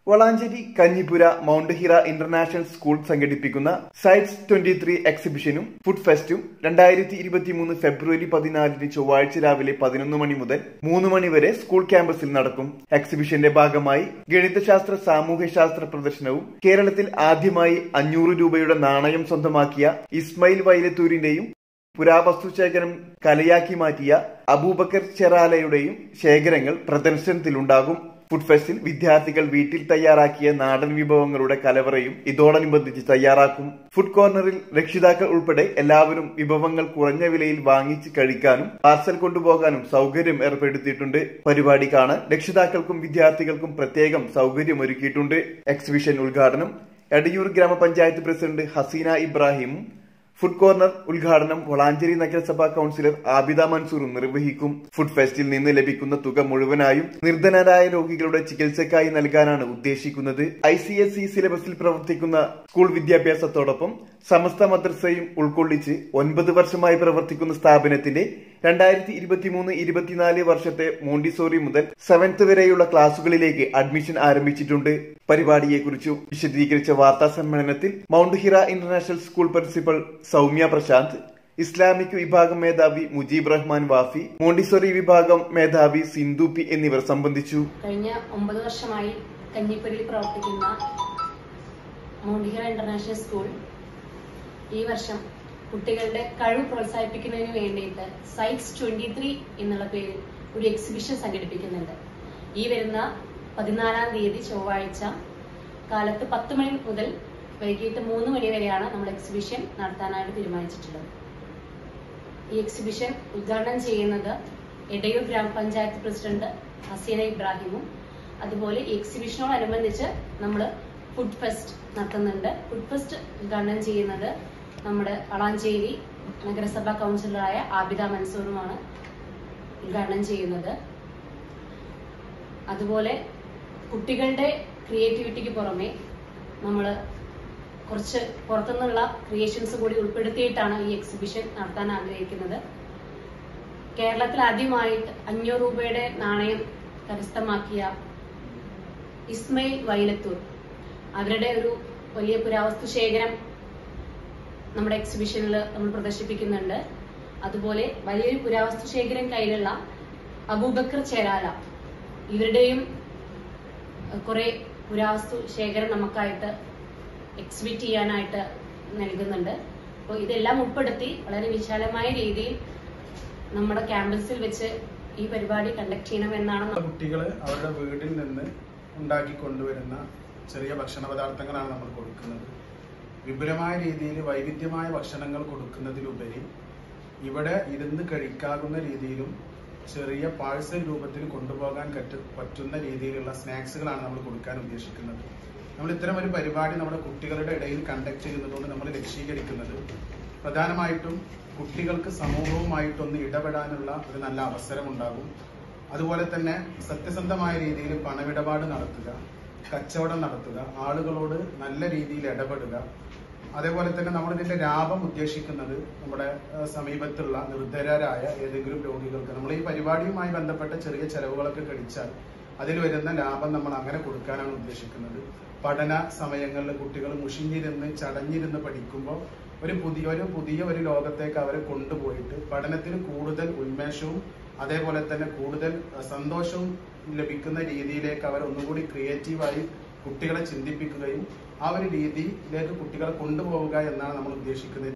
വളാഞ്ചേരി കഞ്ഞിപ്പുര mount Hira international school സംഘടിപ്പിക്കുന്ന sights twenty three എക്സിബിഷനും ഫുഡ് ഫെസ്റ്റും രണ്ടായിരത്തി ഇരുപത്തിമൂന്ന് ഫെബ്രുവരി പതിനാലിന് ചൊവ്വാഴ്ച രാവിലെ പതിനൊന്ന് മണി മുതൽ മൂന്ന് മണി വരെ സ്കൂൾ ക്യാമ്പസിൽ നടക്കും എക്സിബിഷന്റെ ഭാഗമായി ഗണിതശാസ്ത്ര സാമൂഹ്യശാസ്ത്ര പ്രദർശനവും കേരളത്തിൽ ആദ്യമായി അഞ്ഞൂറ് രൂപയുടെ നാണയം സ്വന്തമാക്കിയ ഇസ്മയിൽ വൈലത്തൂരിന്റെയും പുരാവസ്തു ശേഖരം കലയാക്കി മാറ്റിയ അബൂബക്കർ ചെറാലയുടെയും ശേഖരങ്ങൾ പ്രദർശനത്തിലുണ്ടാകും ഫുഡ് ഫെസ്റ്റിൽ വിദ്യാർത്ഥികൾ വീട്ടിൽ തയ്യാറാക്കിയ നാടൻ വിഭവങ്ങളുടെ കലവറയും ഇതോടനുബന്ധിച്ച് തയ്യാറാക്കും ഫുഡ് കോർണറിൽ രക്ഷിതാക്കൾ ഉൾപ്പെടെ എല്ലാവരും വിഭവങ്ങൾ കുറഞ്ഞ വിലയിൽ വാങ്ങിച്ച് കഴിക്കാനും പാർസൽ കൊണ്ടുപോകാനും സൗകര്യം ഏർപ്പെടുത്തിയിട്ടുണ്ട് പരിപാടി കാണാൻ രക്ഷിതാക്കൾക്കും വിദ്യാർത്ഥികൾക്കും പ്രത്യേകം സൗകര്യമൊരുക്കിയിട്ടുണ്ട് എക്സിബിഷൻ ഉദ്ഘാടനം എടയൂർ ഗ്രാമപഞ്ചായത്ത് പ്രസിഡന്റ് ഹസീന ഇബ്രാഹിമും ഫുഡ് കോർണർ ഉദ്ഘാടനം വളാഞ്ചേരി നഗരസഭാ കൌൺസിലർ ആബിദ മൻസൂറും നിർവഹിക്കും ഫുഡ് ഫെസ്റ്റിൽ നിന്ന് ലഭിക്കുന്ന തുക മുഴുവനായും നിർധനരായ രോഗികളുടെ ചികിത്സയ്ക്കായി നൽകാനാണ് ഉദ്ദേശിക്കുന്നത് ഐ സി എസ് ഇ സിലബസിൽ പ്രവർത്തിക്കുന്ന സ്കൂൾ വിദ്യാഭ്യാസത്തോടൊപ്പം സമസ്ത മദ്രസയും ഉൾക്കൊള്ളിച്ച് ഒൻപത് വർഷമായി പ്രവർത്തിക്കുന്ന സ്ഥാപനത്തിന്റെ രണ്ടായിരത്തി ഇരുപത്തിമൂന്ന് ഇരുപത്തിനാല് വർഷത്തെ മോണ്ടിസോറി മുതൽ സെവൻത്ത് വരെയുള്ള ക്ലാസുകളിലേക്ക് അഡ്മിഷൻ ആരംഭിച്ചിട്ടുണ്ട് പരിപാടിയെക്കുറിച്ച് വിശദീകരിച്ച വാർത്താ സമ്മേളനത്തിൽ mount Hira international school principal Soumya Prashanth Islamic വിഭാഗം മേധാവി മുജീബ് റഹ്മാൻ വാഫി മോണ്ടിസോറി വിഭാഗം മേധാവി സിന്ധു പി എന്നിവർ സംബന്ധിച്ചു കഴിഞ്ഞ ഒമ്പത് വർഷമായി കഞ്ഞിപ്പടിയിൽ പ്രവർത്തിക്കുന്ന മൗണ്ടിഹർ ഇന്റർനാഷണൽ സ്കൂൾ ഈ വർഷം കുട്ടികളുടെ കഴിവ് പ്രോത്സാഹിപ്പിക്കുന്നതിന് വേണ്ടിയിട്ട് സൈറ്റ്സ് ട്വന്റി ത്രീ എന്നുള്ള പേരിൽ ഒരു എക്സിബിഷൻ സംഘടിപ്പിക്കുന്നുണ്ട് ഈ വരുന്ന പതിനാലാം തീയതി ചൊവ്വാഴ്ച കാലത്ത് പത്ത് മണി മുതൽ വൈകിട്ട് മൂന്ന് മണി വരെയാണ് നമ്മൾ എക്സിബിഷൻ നടത്താനായിട്ട് തീരുമാനിച്ചിട്ടുള്ളത് ഈ എക്സിബിഷൻ ഉദ്ഘാടനം ചെയ്യുന്നത് എടയൂർ ഗ്രാമപഞ്ചായത്ത് പ്രസിഡന്റ് ഹസീന ഇബ്രാഹിമും അതുപോലെ ഈ എക്സിബിഷനോടനുബന്ധിച്ച് നമ്മൾ ഫുഡ് ഫെസ്റ്റ് നടത്തുന്നുണ്ട് ഫുഡ് ഫെസ്റ്റ് ഉദ്ഘാടനം ചെയ്യുന്നത് നമ്മുടെ വളാഞ്ചേരി നഗരസഭാ കൗൺസിലറായ ആബിദ മൻസൂറുമാണ് ഉദ്ഘാടനം ചെയ്യുന്നത് അതുപോലെ കുട്ടികളുടെ ക്രിയേറ്റിവിറ്റിക്ക് പുറമെ നമ്മൾ കുറച്ച് പുറത്തുനിന്നുള്ള ക്രിയേഷൻസ് കൂടി ഉൾപ്പെടുത്തിയിട്ടാണ് ഈ എക്സിബിഷൻ നടത്താൻ ആഗ്രഹിക്കുന്നത് കേരളത്തിൽ ആദ്യമായിട്ട് അഞ്ഞൂറ് രൂപയുടെ നാണയം കരസ്ഥമാക്കിയ ഇസ്മയിൽ വൈലത്തൂർ അവരുടെ ഒരു വലിയ പുരാവസ്തു ശേഖരം നമ്മുടെ എക്സിബിഷനിൽ നമ്മൾ പ്രദർശിപ്പിക്കുന്നുണ്ട് അതുപോലെ വലിയൊരു പുരാവസ്തു ശേഖരം കയ്യിലുള്ള അബൂബക്കർ ചേരാല ഇവരുടെയും കുറെ പുരാവസ്തു ശേഖരം നമുക്കായിട്ട് എക്സിബിറ്റ് ചെയ്യാനായിട്ട് നൽകുന്നുണ്ട് അപ്പോൾ ഇതെല്ലാം ഉൾപ്പെടുത്തി വളരെ വിശാലമായ രീതിയിൽ നമ്മുടെ ക്യാമ്പസിൽ വെച്ച് ഈ പരിപാടി കണ്ടക്ട് ചെയ്യണമെന്നാണ് കുട്ടികൾ അവരുടെ വീട്ടിൽ നിന്ന് ഉണ്ടാക്കി കൊണ്ടുവരുന്ന ചെറിയ ഭക്ഷണ പദാർത്ഥങ്ങളാണ് നമ്മൾ കൊടുക്കുന്നത് വിപുലമായ രീതിയിൽ വൈവിധ്യമായ ഭക്ഷണങ്ങൾ കൊടുക്കുന്നതിലുപരി ഇവിടെ ഇരുന്ന് കഴിക്കാവുന്ന രീതിയിലും ചെറിയ പാഴ്സൽ രൂപത്തിൽ കൊണ്ടുപോകാൻ കറ്റ് പറ്റുന്ന രീതിയിലുള്ള സ്നാക്സുകളാണ് നമ്മൾ കൊടുക്കാൻ ഉദ്ദേശിക്കുന്നത് നമ്മൾ ഇത്തരം ഒരു പരിപാടി നമ്മുടെ കുട്ടികളുടെ ഇടയിൽ കണ്ടക്ട് ചെയ്യുന്നതുകൊണ്ട് നമ്മൾ ലക്ഷീകരിക്കുന്നത് പ്രധാനമായിട്ടും കുട്ടികൾക്ക് സമൂഹവുമായിട്ടൊന്ന് ഇടപെടാനുള്ള ഒരു നല്ല അവസരം ഉണ്ടാകും അതുപോലെ തന്നെ സത്യസന്ധമായ രീതിയിൽ പണമിടപാട് നടത്തുക കച്ചവടം നടത്തുക ആളുകളോട് നല്ല രീതിയിൽ ഇടപെടുക അതേപോലെ തന്നെ നമ്മൾ ഇതിന്റെ ലാഭം ഉദ്ദേശിക്കുന്നത് നമ്മുടെ ഏഹ്, സമീപത്തുള്ള നിർദ്ധരായ ഏതെങ്കിലും രോഗികൾക്ക് നമ്മൾ ഈ പരിപാടിയുമായി ബന്ധപ്പെട്ട ചെറിയ ചെലവുകളൊക്കെ കഴിച്ചാൽ അതിൽ വരുന്ന ലാഭം നമ്മൾ അങ്ങനെ കൊടുക്കാനാണ് ഉദ്ദേശിക്കുന്നത് പഠന സമയങ്ങളിൽ കുട്ടികൾ മുഷിഞ്ഞിരുന്ന് ചടഞ്ഞിരുന്ന് പഠിക്കുമ്പോൾ ഒരു പുതിയ ഒരു പുതിയ ഒരു ലോകത്തേക്ക് അവരെ കൊണ്ടുപോയിട്ട് പഠനത്തിന് കൂടുതൽ ഉന്മേഷവും അതേപോലെ തന്നെ കൂടുതൽ അഹ്, സന്തോഷവും ലഭിക്കുന്ന രീതിയിലേക്ക് അവർ ഒന്നുകൂടി ക്രിയേറ്റീവായി കുട്ടികളെ ചിന്തിപ്പിക്കുകയും ആ ഒരു രീതിയിലേക്ക് കുട്ടികളെ കൊണ്ടുപോവുക എന്നാണ് നമ്മൾ ഉദ്ദേശിക്കുന്നത്